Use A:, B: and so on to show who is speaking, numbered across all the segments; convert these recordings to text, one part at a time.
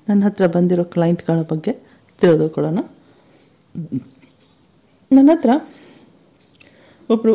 A: ನನ್ನ ಹತ್ರ ಬಂದಿರೋ ಕ್ಲೈಂಟ್ಗಳ ಬಗ್ಗೆ ತಿಳಿದುಕೊಳ್ಳೋಣ ನನ್ನ ಹತ್ರ ಒಬ್ಬರು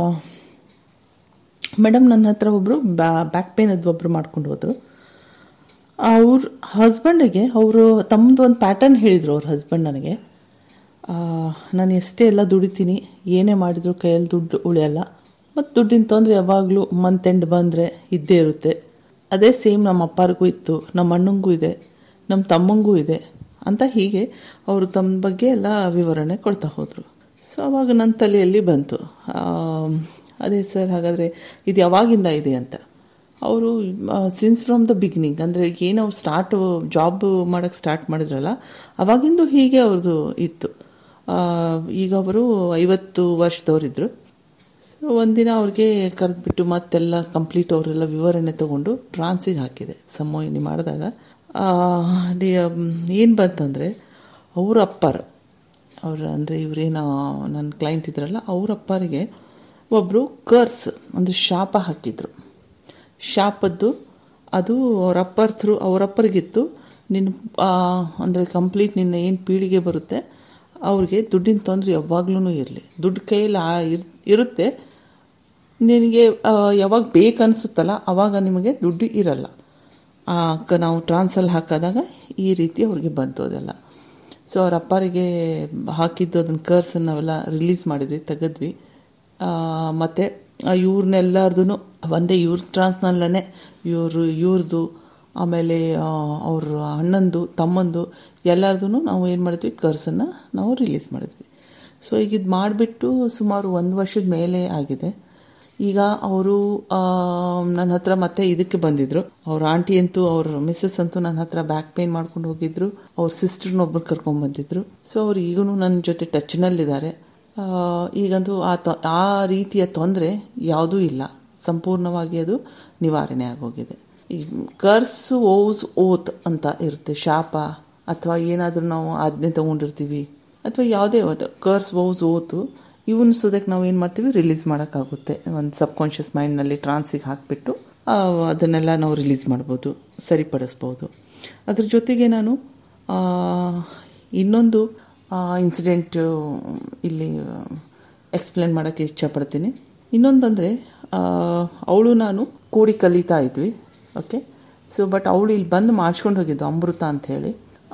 A: ಮೇಡಮ್ ನನ್ನ ಹತ್ರ ಒಬ್ಬರು ಬ್ಯಾಕ್ ಪೇನ್ ಅದು ಒಬ್ಬರು ಮಾಡ್ಕೊಂಡು ಹೋದರು ಅವ್ರ ಹಸ್ಬೆಂಡಿಗೆ ಅವರು ತಮ್ಮದು ಒಂದು ಪ್ಯಾಟರ್ನ್ ಹೇಳಿದರು ಅವ್ರ ಹಸ್ಬೆಂಡ್ ನನಗೆ ನಾನು ಎಷ್ಟೇ ಎಲ್ಲ ದುಡಿತೀನಿ ಏನೇ ಮಾಡಿದ್ರು ಕೈಯಲ್ಲಿ ದುಡ್ಡು ಉಳಿಯಲ್ಲ ಮತ್ತು ದುಡ್ಡಿನ ತೊಂದರೆ ಯಾವಾಗಲೂ ಮಂತ್ ಎಂಡ್ ಬಂದರೆ ಇದ್ದೇ ಇರುತ್ತೆ ಅದೇ ಸೇಮ್ ನಮ್ಮ ಅಪ್ಪರಿಗೂ ಇತ್ತು ನಮ್ಮ ಅಣ್ಣಂಗೂ ಇದೆ ನಮ್ಮ ತಮ್ಮಂಗೂ ಇದೆ ಅಂತ ಹೀಗೆ ಅವರು ತಮ್ಮ ಬಗ್ಗೆ ಎಲ್ಲ ವಿವರಣೆ ಕೊಡ್ತಾ ಹೋದರು ಸೊ ಅವಾಗ ನನ್ನ ತಲೆಯಲ್ಲಿ ಬಂತು ಅದೇ ಸರ್ ಹಾಗಾದರೆ ಇದು ಯಾವಾಗಿಂದ ಇದೆ ಅಂತ ಅವರು ಸಿನ್ಸ್ ಫ್ರಮ್ ದ ಬಿಗಿನಿಂಗ್ ಅಂದರೆ ಏನು ಅವ್ರು ಸ್ಟಾರ್ಟ್ ಜಾಬ್ ಮಾಡೋಕ್ಕೆ ಸ್ಟಾರ್ಟ್ ಮಾಡಿದ್ರಲ್ಲ ಅವಾಗಿಂದು ಹೀಗೆ ಅವ್ರದ್ದು ಇತ್ತು ಈಗ ಅವರು ಐವತ್ತು ವರ್ಷದವರಿದ್ದರು ಸೊ ಒಂದಿನ ಅವ್ರಿಗೆ ಕರೆದ್ಬಿಟ್ಟು ಮತ್ತೆಲ್ಲ ಕಂಪ್ಲೀಟ್ ಅವರೆಲ್ಲ ವಿವರಣೆ ತಗೊಂಡು ಟ್ರಾನ್ಸಿಗೆ ಹಾಕಿದೆ ಸಮೋಹಿನಿ ಮಾಡಿದಾಗ ಏನು ಬಂತಂದರೆ ಅವ್ರ ಅಪ್ಪರು ಅವ್ರ ಅಂದರೆ ಇವರೇನೋ ನನ್ನ ಕ್ಲೈಂಟ್ ಇದ್ರಲ್ಲ ಅವ್ರ ಅಪ್ಪರಿಗೆ ಒಬ್ಬರು ಕರ್ಸ್ ಅಂದರೆ ಶಾಪ ಹಾಕಿದ್ರು ಶಾಪದ್ದು ಅದು ಅವ್ರ ಅಪ್ಪರ್ ಥ್ರೂ ಅವ್ರ ಅಪ್ಪರಿಗಿತ್ತು ನಿನ್ನ ಅಂದರೆ ಕಂಪ್ಲೀಟ್ ನಿನ್ನ ಏನು ಪೀಳಿಗೆ ಬರುತ್ತೆ ಅವ್ರಿಗೆ ದುಡ್ಡಿನ ತೊಂದರೆ ಯಾವಾಗ್ಲೂ ಇರಲಿ ದುಡ್ಡು ಕೈಯಲ್ಲಿ ಇರುತ್ತೆ ನಿನಗೆ ಯಾವಾಗ ಬೇಕನ್ಸುತ್ತಲ್ಲ ಅವಾಗ ನಿಮಗೆ ದುಡ್ಡು ಇರಲ್ಲ ನಾವು ಟ್ರಾನ್ಸಲ್ಲಿ ಹಾಕಿದಾಗ ಈ ರೀತಿ ಅವ್ರಿಗೆ ಬಂತು ಅದೆಲ್ಲ ಸೊ ಅವ್ರ ಅಪ್ಪರಿಗೆ ಹಾಕಿದ್ದು ಅದನ್ನ ಕರ್ಸನ್ನು ನಾವೆಲ್ಲ ರಿಲೀಸ್ ಮಾಡಿದ್ವಿ ತೆಗೆದ್ವಿ ಮತ್ತು ಇವ್ರನ್ನೆಲ್ಲರದು ಒಂದೇ ಇವ್ರ ಟ್ರಾನ್ಸ್ನಲ್ಲೇ ಇವರು ಇವ್ರದ್ದು ಆಮೇಲೆ ಅವ್ರ ಅಣ್ಣಂದು ತಮ್ಮಂದು ಎಲ್ಲರದು ನಾವು ಏನು ಮಾಡಿದ್ವಿ ಕರ್ಸನ್ನು ನಾವು ರಿಲೀಸ್ ಮಾಡಿದ್ವಿ ಸೊ ಈಗ ಇದು ಮಾಡಿಬಿಟ್ಟು ಸುಮಾರು ಒಂದು ವರ್ಷದ ಮೇಲೆ ಆಗಿದೆ ಈಗ ಅವರು ನನ್ನ ಹತ್ರ ಮತ್ತೆ ಇದಕ್ಕೆ ಬಂದಿದ್ರು ಅವ್ರ ಆಂಟಿ ಅಂತೂ ಅವ್ರ ಮಿಸ್ಸಸ್ ಅಂತೂ ನನ್ನ ಹತ್ರ ಬ್ಯಾಕ್ ಪೇನ್ ಮಾಡ್ಕೊಂಡು ಹೋಗಿದ್ರು ಅವ್ರ ಸಿಸ್ಟರ್ನ ಒಬ್ಬರು ಕರ್ಕೊಂಡು ಬಂದಿದ್ರು ಸೊ ಅವ್ರು ಈಗೂ ನನ್ನ ಜೊತೆ ಟಚ್ನಲ್ಲಿದ್ದಾರೆ ಈಗಂತೂ ಆ ತೊ ಆ ರೀತಿಯ ತೊಂದರೆ ಯಾವುದೂ ಇಲ್ಲ ಸಂಪೂರ್ಣವಾಗಿ ಅದು ನಿವಾರಣೆ ಆಗೋಗಿದೆ ಈ ಕರ್ಸ್ ಓಸ್ ಓತ್ ಅಂತ ಇರುತ್ತೆ ಶಾಪ ಅಥವಾ ಏನಾದರೂ ನಾವು ಆಜ್ಞೆ ತಗೊಂಡಿರ್ತೀವಿ ಅಥವಾ ಯಾವುದೇ ಕರ್ಸ್ ಓಸ್ ಓತು ಇವನ್ ಸೋದಕ್ಕೆ ನಾವು ಏನು ಮಾಡ್ತೀವಿ ರಿಲೀಸ್ ಮಾಡೋಕ್ಕಾಗುತ್ತೆ ಒಂದು ಸಬ್ಕಾನ್ಷಿಯಸ್ ಮೈಂಡ್ನಲ್ಲಿ ಟ್ರಾನ್ಸಿಗೆ ಹಾಕಿಬಿಟ್ಟು ಅದನ್ನೆಲ್ಲ ನಾವು ರಿಲೀಸ್ ಮಾಡ್ಬೋದು ಸರಿಪಡಿಸ್ಬೋದು ಅದ್ರ ಜೊತೆಗೆ ನಾನು ಇನ್ನೊಂದು ಇನ್ಸಿಡೆಂಟ್ ಇಲ್ಲಿ ಎಕ್ಸ್ಪ್ಲೇನ್ ಮಾಡೋಕ್ಕೆ ಇಷ್ಟಪಡ್ತೀನಿ ಇನ್ನೊಂದಂದರೆ ಅವಳು ನಾನು ಕೂಡಿ ಕಲಿತಾ ಇದ್ವಿ ಓಕೆ ಸೊ ಬಟ್ ಅವಳು ಇಲ್ಲಿ ಬಂದು ಮಾಡಿಸ್ಕೊಂಡು ಹೋಗಿದ್ದು ಅಮೃತ ಅಂತ ಹೇಳಿ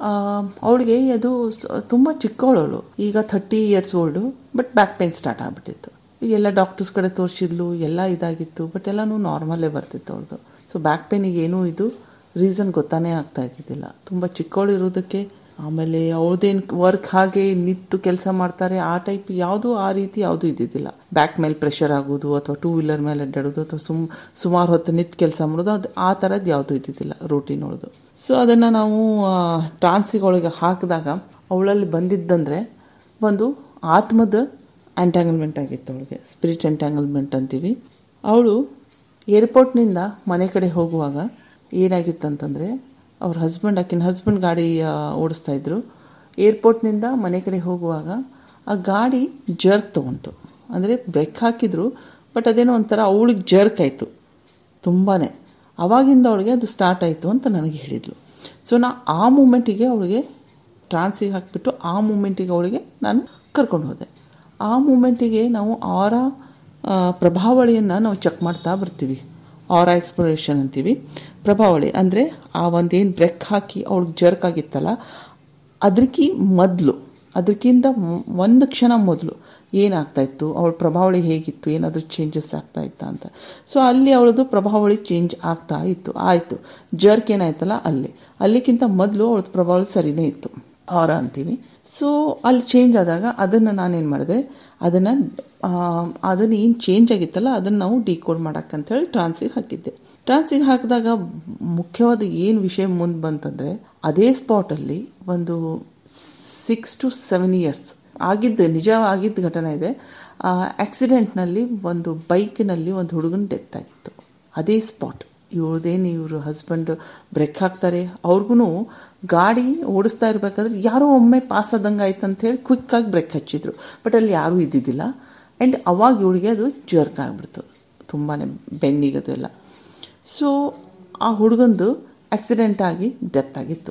A: ಅವಳಿಗೆ ಅದು ತುಂಬ ಚಿಕ್ಕವಳವಳು ಈಗ thirty years old but back pain start ಆಗಿಬಿಟ್ಟಿತ್ತು ಎಲ್ಲ ಡಾಕ್ಟರ್ಸ್ ಕಡೆ ತೋರಿಸಿದ್ಲು ಎಲ್ಲ ಇದಾಗಿತ್ತು ಬಟ್ ಎಲ್ಲನೂ ನಾರ್ಮಲ್ಲೇ ಬರ್ತಿತ್ತು ಅವ್ರದ್ದು ಸೊ ಬ್ಯಾಕ್ ಪೇನಿಗೆ ಏನೂ ಇದು ರೀಸನ್ ಗೊತ್ತಾನೇ ಆಗ್ತಾ ಇದ್ದಿದ್ದಿಲ್ಲ ತುಂಬ ಚಿಕ್ಕವಳು ಇರೋದಕ್ಕೆ ಆಮೇಲೆ ಅವ್ರದ್ದೇನು ವರ್ಕ್ ಹಾಗೆ ನಿಂತು ಕೆಲಸ ಮಾಡ್ತಾರೆ ಆ ಟೈಪ್ ಯಾವುದು ಆ ರೀತಿ ಯಾವುದೂ ಇದ್ದಿದ್ದಿಲ್ಲ ಬ್ಯಾಕ್ ಮೇಲೆ ಪ್ರೆಷರ್ ಆಗೋದು ಅಥವಾ ಟೂ ವೀಲರ್ ಮೇಲೆ ಅಡ್ಡಾಡೋದು ಅಥವಾ ಸುಮ್ ಸುಮಾರು ಹೊತ್ತು ನಿಂತು ಕೆಲಸ ಮಾಡೋದು ಅದು ಆ ಥರದ್ದು ಯಾವುದೂ ಇದ್ದಿದ್ದಿಲ್ಲ ರೂಟೀನ್ ಒಳದು ಸೊ ಅದನ್ನು ನಾವು ಟ್ರಾನ್ಸಿಗೊಳಗೆ ಹಾಕಿದಾಗ ಅವಳಲ್ಲಿ ಬಂದಿದ್ದಂದರೆ ಒಂದು ಆತ್ಮದ ಎಂಟ್ಯಾಂಗಲ್ಮೆಂಟ್ ಆಗಿತ್ತು ಅವಳಿಗೆ ಸ್ಪಿರಿಟ್ ಎಂಟ್ಯಾಂಗಲ್ಮೆಂಟ್ ಅಂತೀವಿ ಅವಳು ಏರ್ಪೋರ್ಟ್ನಿಂದ ಮನೆ ಕಡೆ ಹೋಗುವಾಗ ಏನಾಗಿತ್ತಂತಂದರೆ ಅವ್ರ ಹಸ್ಬೆಂಡ್ ಆಕಿನ ಹಸ್ಬೆಂಡ್ ಗಾಡಿ ಓಡಿಸ್ತಾ ಇದ್ರು ಏರ್ಪೋರ್ಟ್ನಿಂದ ಮನೆ ಕಡೆ ಹೋಗುವಾಗ ಆ ಗಾಡಿ ಜರ್ಕ್ ತೊಗೊಂತು ಅಂದರೆ ಬ್ರೇಕ್ ಹಾಕಿದ್ರು ಬಟ್ ಅದೇನೋ ಒಂಥರ ಅವಳಿಗೆ ಜರ್ಕ್ ಆಯಿತು ತುಂಬಾ ಅವಾಗಿಂದ ಅವಳಿಗೆ ಅದು ಸ್ಟಾರ್ಟ್ ಆಯಿತು ಅಂತ ನನಗೆ ಹೇಳಿದ್ಲು ಸೊ ನಾ ಆ ಮೂಮೆಂಟಿಗೆ ಅವಳಿಗೆ ಟ್ರಾನ್ಸಿಗೆ ಹಾಕಿಬಿಟ್ಟು ಆ ಮೂಮೆಂಟಿಗೆ ಅವಳಿಗೆ ನಾನು ಕರ್ಕೊಂಡು ಹೋದೆ ಆ ಮೂಮೆಂಟಿಗೆ ನಾವು ಆರ ಪ್ರಭಾವಳಿಯನ್ನು ನಾವು ಚೆಕ್ ಮಾಡ್ತಾ ಬರ್ತೀವಿ ಆರ ಎಕ್ಸ್ಪ್ಲೋರೇಷನ್ ಅಂತೀವಿ ಪ್ರಭಾವಳಿ ಅಂದರೆ ಆ ಒಂದೇನು ಬ್ರೆಕ್ ಹಾಕಿ ಅವಳಿಗೆ ಜರ್ಕ್ ಆಗಿತ್ತಲ್ಲ ಅದಕ್ಕೆ ಮೊದಲು ಅದಕ್ಕಿಂತ ಒಂದು ಕ್ಷಣ ಮೊದಲು ಏನಾಗ್ತಾ ಇತ್ತು ಅವಳ ಪ್ರಭಾವಳಿ ಹೇಗಿತ್ತು ಏನಾದರೂ ಚೇಂಜಸ್ ಆಗ್ತಾ ಇತ್ತಾ ಅಂತ ಸೊ ಅಲ್ಲಿ ಅವಳದು ಪ್ರಭಾವಳಿ ಚೇಂಜ್ ಆಗ್ತಾ ಇತ್ತು ಆಯಿತು ಜರ್ಕ್ ಏನಾಯ್ತಲ್ಲ ಅಲ್ಲಿ ಅಲ್ಲಿಗಿಂತ ಮೊದಲು ಅವಳದು ಪ್ರಭಾವಳಿ ಸರಿನೇ ಇತ್ತು ಆರ ಅಂತೀವಿ ಸೊ ಅಲ್ಲಿ ಚೇಂಜ್ ಆದಾಗ ಅದನ್ನು ನಾನೇನು ಮಾಡಿದೆ ಅದನ್ನು ಅದನ್ನು ಏನು ಚೇಂಜ್ ಆಗಿತ್ತಲ್ಲ ಅದನ್ನು ನಾವು ಡಿಕೋಡ್ ಮಾಡೋಕ್ಕಂತೇಳಿ ಟ್ರಾನ್ಸಿಗೆ ಹಾಕಿದ್ದೆ ಟ್ರಾನ್ಸಿಗೆ ಹಾಕಿದಾಗ ಮುಖ್ಯವಾದ ಏನು ವಿಷಯ ಮುಂದೆ ಬಂತಂದರೆ ಅದೇ ಸ್ಪಾಟಲ್ಲಿ ಒಂದು ಸಿಕ್ಸ್ ಟು ಸೆವೆನ್ ಇಯರ್ಸ್ ಆಗಿದ್ದು ನಿಜ ಆಗಿದ್ದ ಘಟನೆ ಇದೆ ಆಕ್ಸಿಡೆಂಟ್ನಲ್ಲಿ ಒಂದು ಬೈಕ್ನಲ್ಲಿ ಒಂದು ಹುಡುಗನ ಡೆತ್ ಆಗಿತ್ತು ಅದೇ ಸ್ಪಾಟ್ ಇವ್ರದೇನು ಇವರು ಹಸ್ಬೆಂಡ್ ಬ್ರೇಕ್ ಹಾಕ್ತಾರೆ ಅವ್ರಿಗೂ ಗಾಡಿ ಓಡಿಸ್ತಾ ಇರಬೇಕಾದ್ರೆ ಯಾರೋ ಒಮ್ಮೆ ಪಾಸ್ ಆದಂಗೆ ಆಯ್ತು ಅಂತ ಹೇಳಿ ಕ್ವಿಕ್ಕಾಗಿ ಬ್ರೇಕ್ ಹಚ್ಚಿದ್ರು ಬಟ್ ಅಲ್ಲಿ ಯಾರೂ ಇದ್ದಿದ್ದಿಲ್ಲ ಆ್ಯಂಡ್ ಅವಾಗ ಇವಳಿಗೆ ಅದು ಜರ್ಕ್ ಆಗಿಬಿಡ್ತು ತುಂಬಾ ಬೆನ್ನಿಗದು ಎಲ್ಲ ಸೊ ಆ ಹುಡುಗಂದು ಆಕ್ಸಿಡೆಂಟ್ ಆಗಿ ಡೆತ್ ಆಗಿತ್ತು